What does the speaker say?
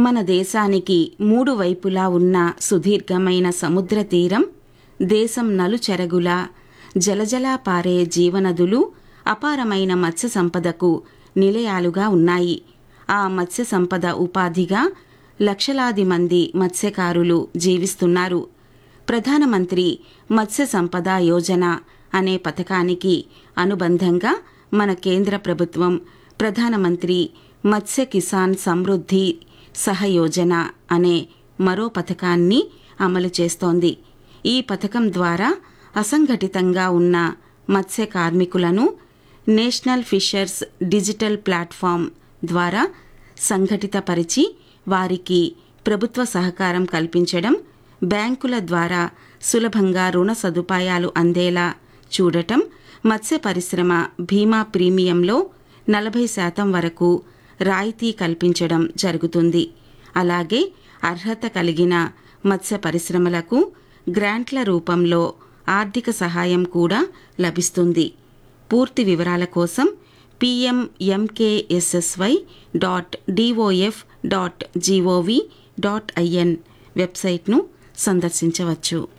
మన దేశానికి మూడు వైపులా ఉన్న సుదీర్ఘమైన సముద్ర తీరం దేశం నలుచెరగులా జలజలా పారే జీవనదులు అపారమైన మత్స్య సంపదకు నిలయాలుగా ఉన్నాయి ఆ మత్స్య సంపద ఉపాధిగా లక్షలాది మంది మత్స్యకారులు జీవిస్తున్నారు ప్రధానమంత్రి మత్స్య సంపద యోజన అనే పథకానికి అనుబంధంగా మన కేంద్ర ప్రభుత్వం ప్రధానమంత్రి మత్స్య కిసాన్ సమృద్ధి సహయోజన అనే మరో పథకాన్ని అమలు చేస్తోంది ఈ పథకం ద్వారా అసంఘటితంగా ఉన్న మత్స్య కార్మికులను నేషనల్ ఫిషర్స్ డిజిటల్ ప్లాట్ఫామ్ ద్వారా సంఘటితపరిచి వారికి ప్రభుత్వ సహకారం కల్పించడం బ్యాంకుల ద్వారా సులభంగా రుణ సదుపాయాలు అందేలా చూడటం మత్స్య పరిశ్రమ బీమా ప్రీమియంలో నలభై శాతం వరకు రాయితీ కల్పించడం జరుగుతుంది అలాగే అర్హత కలిగిన మత్స్య పరిశ్రమలకు గ్రాంట్ల రూపంలో ఆర్థిక సహాయం కూడా లభిస్తుంది పూర్తి వివరాల కోసం PMMKSSY dot DOF dot GOV dot IN వెబ్సైట్ను సందర్శించవచ్చు